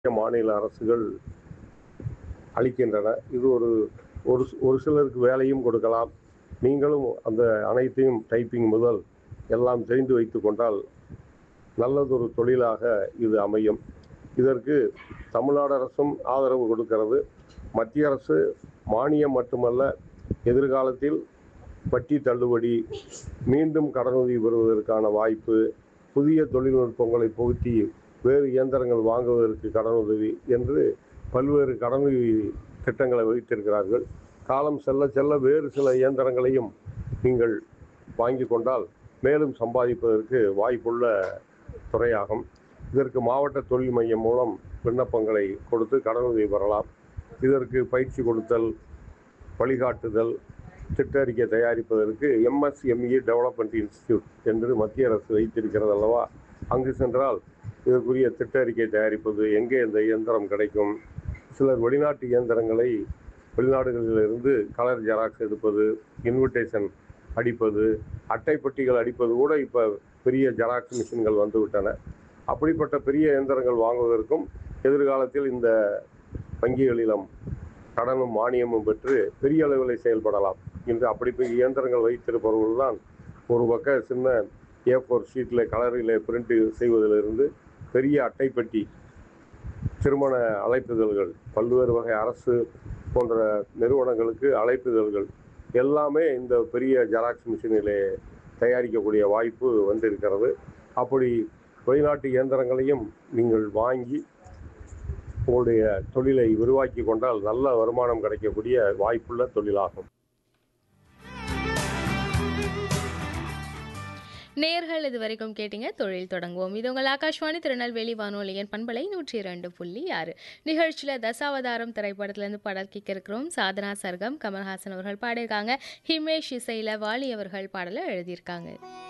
மாநில அரசுகள் அளிக்கின்றன இது ஒரு ஒரு ஒரு சிலருக்கு வேலையும் கொடுக்கலாம் நீங்களும் அந்த அனைத்தையும் டைப்பிங் முதல் எல்லாம் தெரிந்து வைத்து கொண்டால் நல்லதொரு தொழிலாக இது அமையும் இதற்கு தமிழ்நாடு அரசும் ஆதரவு கொடுக்கிறது மத்திய அரசு மானியம் மட்டுமல்ல எதிர்காலத்தில் வட்டி தள்ளுபடி மீண்டும் கடனுதவி பெறுவதற்கான வாய்ப்பு புதிய தொழில்நுட்பங்களை புகுத்தி வேறு இயந்திரங்கள் வாங்குவதற்கு கடனுதவி என்று பல்வேறு கடனுதவி திட்டங்களை வைத்திருக்கிறார்கள் காலம் செல்ல செல்ல வேறு சில இயந்திரங்களையும் நீங்கள் வாங்கி கொண்டால் மேலும் சம்பாதிப்பதற்கு வாய்ப்புள்ள துறையாகும் இதற்கு மாவட்ட தொழில் மையம் மூலம் விண்ணப்பங்களை கொடுத்து கடனுதவி பெறலாம் இதற்கு பயிற்சி கொடுத்தல் வழிகாட்டுதல் திட்ட அறிக்கை தயாரிப்பதற்கு எம்எஸ்எம்இ டெவலப்மெண்ட் இன்ஸ்டிடியூட் என்று மத்திய அரசு வைத்திருக்கிறது அல்லவா அங்கு சென்றால் இதற்குரிய திட்ட அறிக்கை தயாரிப்பது எங்கே இந்த இயந்திரம் கிடைக்கும் சிலர் வெளிநாட்டு இயந்திரங்களை வெளிநாடுகளிலிருந்து கலர் ஜெராக்ஸ் எடுப்பது இன்விடேஷன் அடிப்பது அட்டைப்பட்டிகள் அடிப்பது கூட இப்போ பெரிய ஜெராக்ஸ் மிஷின்கள் வந்துவிட்டன அப்படிப்பட்ட பெரிய இயந்திரங்கள் வாங்குவதற்கும் எதிர்காலத்தில் இந்த வங்கிகளிலும் கடனும் மானியமும் பெற்று பெரிய அளவில் செயல்படலாம் இன்று அப்படி பெரிய இயந்திரங்கள் வைத்திருப்பவர்கள் தான் ஒரு பக்க சின்ன ஏ ஃபோர் ஷீட்டில் கலரில் பிரிண்ட் செய்வதிலிருந்து பெரிய அட்டைப்பெட்டி திருமண அழைப்புதல்கள் பல்வேறு வகை அரசு போன்ற நிறுவனங்களுக்கு அழைப்புதல்கள் எல்லாமே இந்த பெரிய ஜெராக்ஸ் மிஷினிலே தயாரிக்கக்கூடிய வாய்ப்பு வந்திருக்கிறது அப்படி வெளிநாட்டு இயந்திரங்களையும் நீங்கள் வாங்கி உங்களுடைய தொழிலை விரிவாக்கி கொண்டால் நல்ல வருமானம் கிடைக்கக்கூடிய வாய்ப்புள்ள தொழிலாகும் நேர்கள் இது வரைக்கும் கேட்டீங்க தொழில் தொடங்குவோம் இது உங்கள் ஆகாஷ்வாணி திருநெல்வேலி வானொலியின் பண்பலை நூற்றி இரண்டு புள்ளி ஆறு நிகழ்ச்சியில் தசாவதாரம் திரைப்படத்திலேருந்து பாடல் கேட்க இருக்கிறோம் சாதனா சர்கம் கமல்ஹாசன் அவர்கள் பாடியிருக்காங்க ஹிமேஷ் இசையில் வாலி அவர்கள் பாடலை எழுதியிருக்காங்க